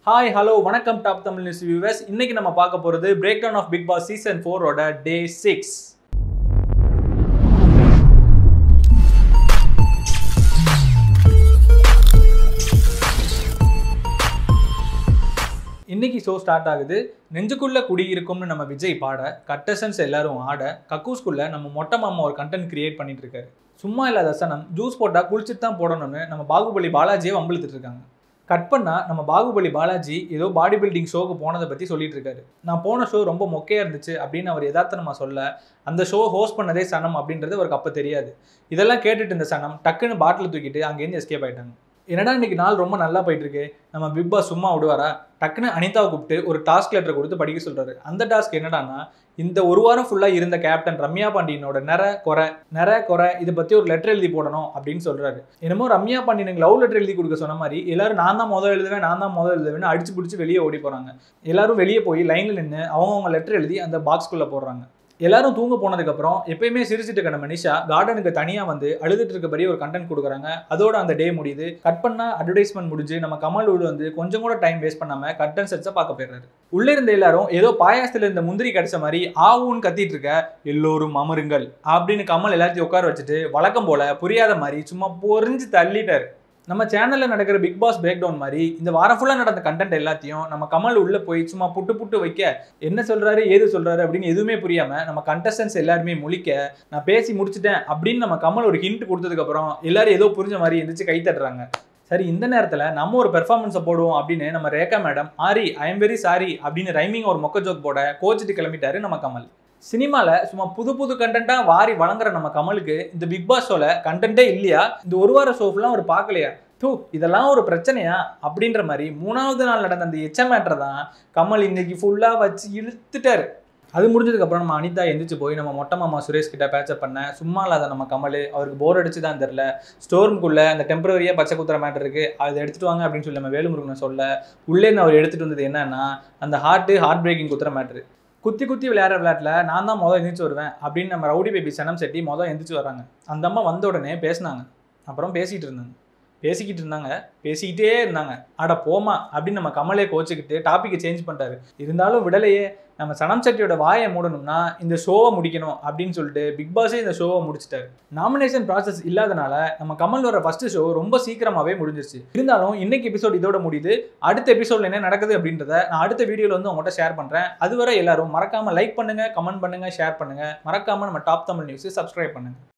hi hello வணக்கம் top Tamil news viewers இன்னைக்கு நம்ம பார்க்க போகிறது break down of Bigg Boss season ஃபோரோட டே சிக்ஸ் இன்னைக்கு ஷோ ஸ்டார்ட் ஆகுது நெஞ்சுக்குள்ள குடியிருக்கும்னு நம்ம விஜய் பாட கட்டசன்ஸ் எல்லாரும் ஆட கக்கூஸ்குள்ள நம்ம மொட்டை மாமா ஒரு கண்டென்ட் கிரியேட் பண்ணிட்டு இருக்காரு சும்மா இல்லாத சனம் ஜூஸ் போட்டா குளிச்சுட்டு தான் போடணும்னு நம்ம பாகுபலி பாலாஜியை வம்பிழுத்துட்டு இருக்காங்க கட் பண்ணா நம்ம பாகுபலி பாலாஜி ஏதோ பாடி பில்டிங் ஷோக்கு போனதை பற்றி சொல்லிட்டு இருக்காரு நான் போன ஷோ ரொம்ப மொக்கையாக இருந்துச்சு அப்படின்னு அவர் யதார்த்தமா சொல்ல அந்த ஷோ ஹோஸ்ட் பண்ணதே சனம் அப்படின்றது அவருக்கு அப்போ தெரியாது இதெல்லாம் கேட்டுட்டு இருந்த சனம் டக்குன்னு பாட்டில் தூக்கிட்டு அங்கேருந்து எஸ்கேப் ஆயிட்டாங்க என்னடா இன்னைக்கு நாள் ரொம்ப நல்லா போயிட்டு இருக்கு நம்ம பிக் பாஸ் சும்மா விடுவாரா டக்குன்னு அனிதாவை கூப்பிட்டு ஒரு டாஸ்க் லெட்டர் கொடுத்து படிக்க சொல்றாரு அந்த டாஸ்க் என்னடான்னா இந்த ஒரு வாரம் ஃபுல்லாக இருந்த கேப்டன் ரம்யா பாண்டியனோட நிற குறை நிற குறை இதை பற்றி ஒரு லெட்டர் எழுதி போடணும் அப்படின்னு சொல்றாரு என்னமோ ரம்யா பாண்டியனுக்கு லவ் லெட்டர் எழுதி கொடுக்க சொன்ன மாதிரி எல்லாரும் நான் தான் முதல் எழுதுவேன் நான் தான் முதல் எழுதுவேன் அடிச்சு பிடிச்சி வெளியே ஓடி போறாங்க எல்லாரும் வெளியே போய் லைனில் நின்று அவங்கவுங்க லெட்டர் எழுதி அந்த பாக்ஸ்குள்ளே போடுறாங்க எல்லாரும் தூங்க போனதுக்கப்புறம் எப்பயுமே சிரிச்சிட்டு இருக்க நம்ம நிஷா கார்டனுக்கு தனியாக வந்து அழுதுட்டு இருக்கபடி ஒரு கண்டென்ட் கொடுக்குறாங்க அதோட அந்த டே முடியுது கட் பண்ணால் அட்வர்டைஸ்மெண்ட் முடிஞ்சு நம்ம கமல் உள்ள வந்து கொஞ்சம் கூட டைம் வேஸ்ட் பண்ணாமல் கட்டன் செட்ஸை பார்க்க போயிடுறாரு உள்ளே இருந்த எல்லாரும் ஏதோ பாயாசத்தில் இருந்த முந்திரி கிடைச்ச மாதிரி ஆவுன்னு கத்திட்டு இருக்க எல்லோரும் அமருங்கள் அப்படின்னு கமல் எல்லாத்தையும் உட்கார வச்சுட்டு வழக்கம் போல புரியாத மாதிரி சும்மா பொறிஞ்சு தள்ளிட்டாரு நம்ம சேனலில் நடக்கிற பிக் பாஸ் பிரேக் டவுன் மாதிரி இந்த வாரம் ஃபுல்லாக நடந்த கண்டென்ட் எல்லாத்தையும் நம்ம கமல் உள்ளே போய் சும்மா புட்டு புட்டு வைக்க என்ன சொல்கிறாரு ஏது சொல்கிறாரு அப்படின்னு எதுவுமே புரியாமல் நம்ம கண்டஸ்டன்ஸ் எல்லாருமே முழிக்க நான் பேசி முடிச்சிட்டேன் அப்படின்னு நம்ம கமல் ஒரு ஹிண்ட் கொடுத்ததுக்கப்புறம் எல்லாரும் ஏதோ புரிஞ்ச மாதிரி எந்திரிச்சு கை தட்டுறாங்க சரி இந்த நேரத்தில் நம்ம ஒரு பெர்ஃபார்மன்ஸை போடுவோம் அப்படின்னு நம்ம Rekha madam Aari I am very sorry அப்படின்னு ரைமிங் ஒரு மொக்க ஜோக் போட கோச்சிட்டு கிளம்பிட்டாரு நம்ம கமல் சினிமாவில் சும்மா புது புது கண்டென்ட்டாக வாரி வழங்குற நம்ம கமலுக்கு இந்த பிக் பாஸ் ஷோவில் கண்டென்ட்டே இல்லையா இந்த ஒரு வார ஷோஃபெலாம் அவர் பார்க்கலையா தூ இதெல்லாம் ஒரு பிரச்சனையா அப்படின்ற மாதிரி மூணாவது நாள் நடந்த அந்த எச்ச மேட்டரை தான் கமல் இன்னைக்கு ஃபுல்லாக வச்சு இழுத்துட்டாரு அது முடிஞ்சதுக்கப்புறம் நம்ம அனிதா எந்திரிச்சு போய் நம்ம மொட்டை மாமா சுரேஷ் கிட்ட பேச்சப் பண்ண சும்மா இல்லாத நம்ம கமல் அவருக்கு போர் அடிச்சு தான் தெரில ஸ்டோரூம்குள்ளே அந்த டெம்பரரியாக பச்சை குத்துற மேட்டர் இருக்குது அதை எடுத்துட்டு வாங்க அப்படின்னு சொல்லி நம்ம வேலுமுருகனை சொல்ல உள்ளேருந்து அவர் எடுத்துகிட்டு வந்தது என்னன்னா அந்த ஹார்ட்டு ஹார்ட் பிரேக்கிங் குத்துற மேட்ரு குத்தி குத்தி விளையாடுற விளையாட்டில் நான் தான் மொதல் எந்திரிச்சு வருவேன் அப்படின்னு நம்ம ரவுடி பேபி சனம் செட்டி மொதல் எந்திரிச்சு வராங்க அந்த அம்மா வந்த உடனே பேசினாங்க அப்புறம் பேசிகிட்டு இருந்தாங்க பேசிக்கிட்டு இருந்தாங்க பேசிக்கிட்டே இருந்தாங்க அட போமா அப்படின்னு நம்ம கமலே கோச்சிக்கிட்டு டாப்பிக்கை சேஞ்ச் பண்ணிட்டாரு இருந்தாலும் விடலையே நம்ம சனம் செட்டியோட வாயை மூடணும்னா இந்த ஷோவை முடிக்கணும் அப்படின்னு சொல்லிட்டு பிக் பாஸே இந்த ஷோவை முடிச்சிட்டாரு நாமினேஷன் ப்ராசஸ் இல்லாதனால நம்ம கமல் வர ஃபர்ஸ்ட் ஷோ ரொம்ப சீக்கிரமாகவே முடிஞ்சிருச்சு இருந்தாலும் இன்னைக்கு எபிசோட் இதோட முடியுது அடுத்த எபிசோட்ல என்ன நடக்குது அப்படின்றத நான் அடுத்த வீடியோவில் வந்து உங்கள்கிட்ட ஷேர் பண்ணுறேன் அதுவரை எல்லாரும் மறக்காம லைக் பண்ணுங்க கமெண்ட் பண்ணுங்க ஷேர் பண்ணுங்க மறக்காம நம்ம டாப் தமிழ் நியூஸ் சப்ஸ்கிரைப் பண்ணுங்க